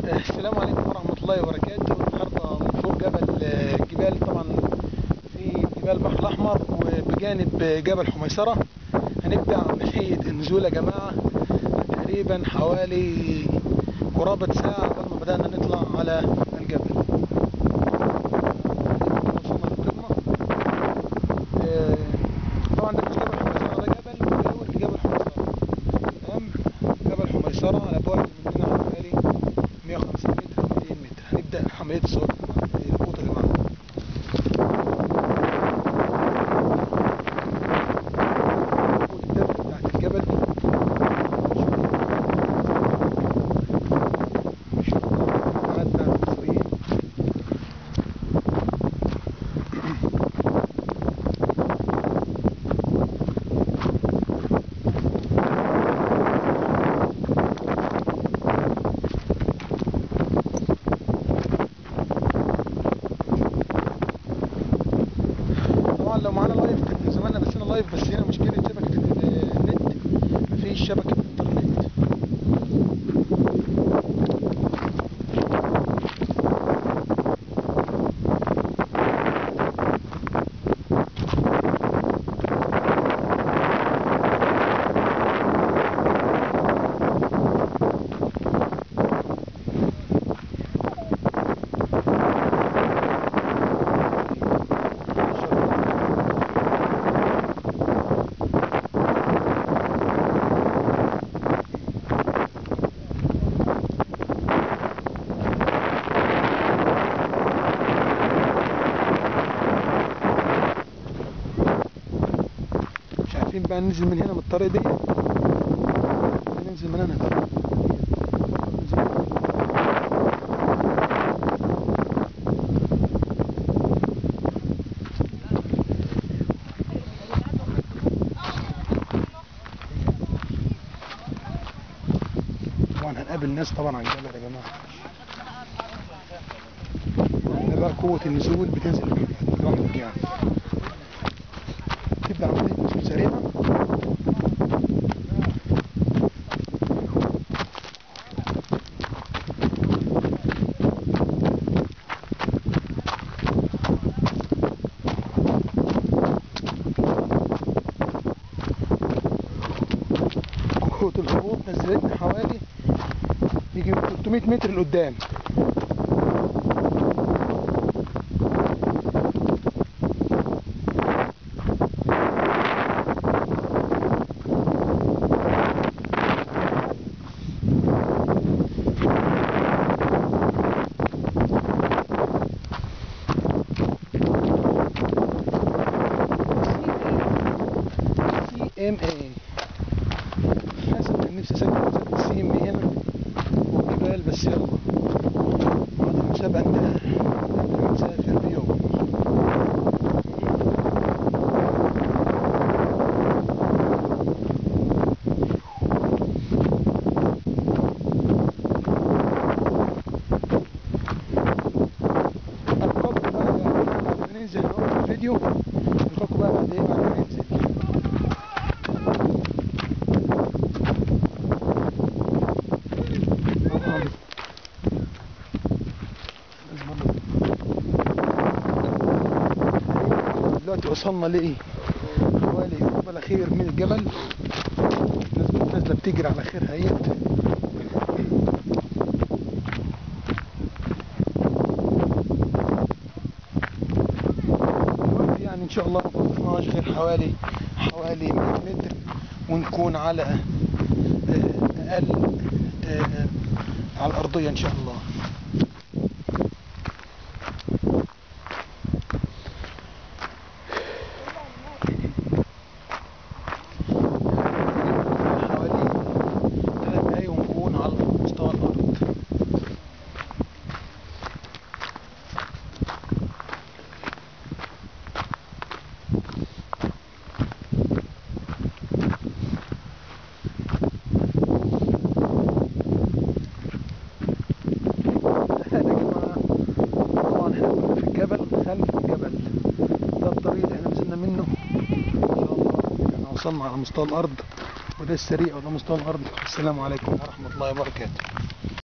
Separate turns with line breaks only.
السلام عليكم ورحمة الله وبركاته النهاردة من فوق جبل جبال طبعا في جبال البحر الأحمر وبجانب جبل حميصرة هنبدأ عملية النزول يا جماعة تقريبا حوالي قرابة ساعة قبل ما بدأنا نطلع على الجبل وصلنا للقمة آه، طبعا ده مش جبل حميصرة ده جبل مجاور لجبل حميصرة تمام جبل حميصرة على بعد مننا حوالي 150 متر 200 متر هنبدأ عملية الصور الفوط اللي معانا فوق الدفع بتاعت الجبل قعدنا المصريين طبعا لو معانا لايف كان من زماننا بس انا لايف بس هنا مشكلة شبكة النت مفيش شبكة انترنت مش عارفين بقى ننزل من هنا من الطريق دي ولا ننزل من هنا ننزل من هنا. طبعا هنقابل ناس طبعا على الجبل يا جماعه هنا بقى قوة النزول بتنزل لوحدك يعني تبدأ عملية نزول سريعة قوة الهبوط نزلتنا حوالي يجي 300 متر لقدام سي ام اي حسب كان نفسي اسجل مسابقة سي ام اي هنا والجبال بس يلا بعد المسابقة انتهى قبل ما نسافر بيوم ألقاكم بقى بعد ما ننزل نوقف الفيديو ألقاكم بقى بعد إيه بعد ما ننزل طبعاً. دلوقتي وصلنا لإيه؟ حوالي قبل أخير من الجبل نازلة نازلة بتجري على خيرها اهيت دلوقتي يعني إن شاء الله ما وصلناش غير حوالي حوالي 100 متر ونكون على آه، أقل آه، على الأرضية إن شاء الله حوالي ثلاث دقايق ونكون على مستوى الأرض هذا يا جماعة طبعا احنا كنا في الجبل خلف الجبل ده الطريق اللي احنا نزلنا منه ان شاء الله احنا وصلنا على مستوى الارض وده السريع وده مستوى الارض السلام عليكم ورحمة الله وبركاته